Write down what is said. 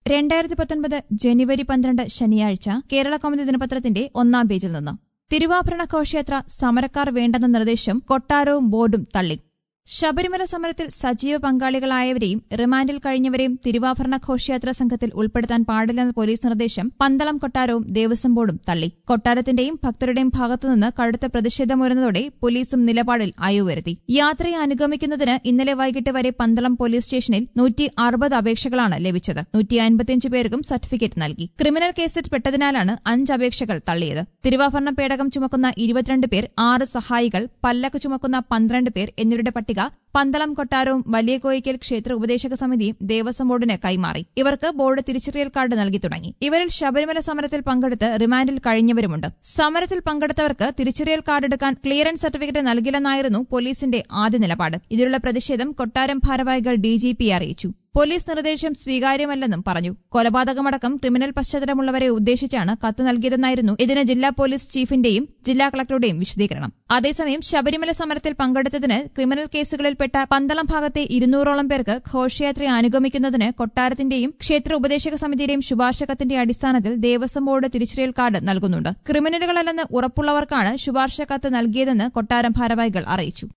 രണ്ടായിരത്തി പത്തൊൻപത് ജനുവരി പന്ത്രണ്ട് ശനിയാഴ്ച കേരള കൗമുദി ദിനപത്രത്തിന്റെ ഒന്നാം പേജിൽ നിന്ന് തിരുവാഭരണ ഘോഷയാത്ര സമരക്കാർ വേണ്ടെന്ന നിർദ്ദേശം കൊട്ടാരവും ബോർഡും തള്ളി ശബരിമല സമരത്തിൽ സജീവ പങ്കാളികളായവരെയും റിമാൻഡിൽ കഴിഞ്ഞവരെയും തിരുവാഭരണ ഘോഷയാത്രാ സംഘത്തിൽ ഉൾപ്പെടുത്താൻ പാടില്ലെന്ന പോലീസ് നിർദ്ദേശം പന്തളം കൊട്ടാരവും ദേവസ്വം ബോർഡും തള്ളി കൊട്ടാരത്തിന്റെയും ഭക്തരുടെയും ഭാഗത്തുനിന്ന് കടുത്ത പ്രതിഷേധമുയർന്നതോടെ പോലീസും നിലപാടിൽ അയവ് വരുത്തി യാത്രയെ അനുഗമിക്കുന്നതിന് ഇന്നലെ വൈകിട്ട് വരെ പന്തളം പോലീസ് സ്റ്റേഷനിൽ നൂറ്റി അറുപത് അപേക്ഷകളാണ് ലഭിച്ചത് നൂറ്റി അൻപത്തിയഞ്ച് പേർക്കും സർട്ടിഫിക്കറ്റ് നൽകി ക്രിമിനൽ കേസിൽ പെട്ടതിനാലാണ് അഞ്ച് അപേക്ഷകൾ തള്ളിയത് തിരുവാഭരണ പേടകം ചുമക്കുന്ന ഇരുപത്തിരണ്ട് പേർ ആറ് സഹായികൾ പല്ലക്ക് ചുമക്കുന്ന പന്ത്രണ്ട് പേർ എന്നിവരുടെ പട്ടിക പന്തളം കൊട്ടാരവും വലിയ കോയിക്കൽ ക്ഷേത്ര ഉപദേശക സമിതിയും ദേവസ്വം ബോർഡിന് കൈമാറി ഇവർക്ക് ബോർഡ് തിരിച്ചറിയൽ കാർഡ് നൽകി തുടങ്ങി ഇവരിൽ ശബരിമല സമരത്തിൽ പങ്കെടുത്ത് റിമാൻഡിൽ കഴിഞ്ഞവരുമുണ്ട് സമരത്തിൽ പങ്കെടുത്തവർക്ക് തിരിച്ചറിയൽ കാർഡ് എടുക്കാൻ ക്ലിയറൻസ് സർട്ടിഫിക്കറ്റ് നൽകില്ലെന്നായിരുന്നു പോലീസിന്റെ ആദ്യ നിലപാട് ഇതിലുള്ള പ്രതിഷേധം കൊട്ടാരം ഭാരവാഹികൾ ഡിജിപിയെ അറിയിച്ചു പോലീസ് നിർദ്ദേശം സ്വീകാര്യമല്ലെന്നും പറഞ്ഞു കൊലപാതകമടക്കം ക്രിമിനൽ പശ്ചാത്തലമുള്ളവരെ ഉദ്ദേശിച്ചാണ് കത്ത് നൽകിയതെന്നായിരുന്നു ഇതിന് ജില്ലാ പോലീസ് ചീഫിന്റെയും ജില്ലാ കളക്ടറുടെയും വിശദീകരണം അതേസമയം ശബരിമല സമരത്തിൽ പങ്കെടുത്തതിന് ക്രിമിനൽ കേസുകളിൽപ്പെട്ട പന്തളം ഭാഗത്തെ ഇരുന്നൂറോളം പേർക്ക് ഘോഷയാത്ര അനുഗമിക്കുന്നതിന് കൊട്ടാരത്തിന്റെയും ക്ഷേത്ര ഉപദേശക സമിതിയുടെയും ശുപാർശ കത്തിന്റെ അടിസ്ഥാനത്തിൽ ദേവസ്വം ബോർഡ് തിരിച്ചറിയൽ കാർഡ് നൽകുന്നുണ്ട് ക്രിമിനലുകളല്ലെന്ന് ഉറപ്പുള്ളവർക്കാണ് ശുപാർശ കത്ത് നൽകിയതെന്ന് കൊട്ടാരം ഭാരവാഹികൾ അറിയിച്ചു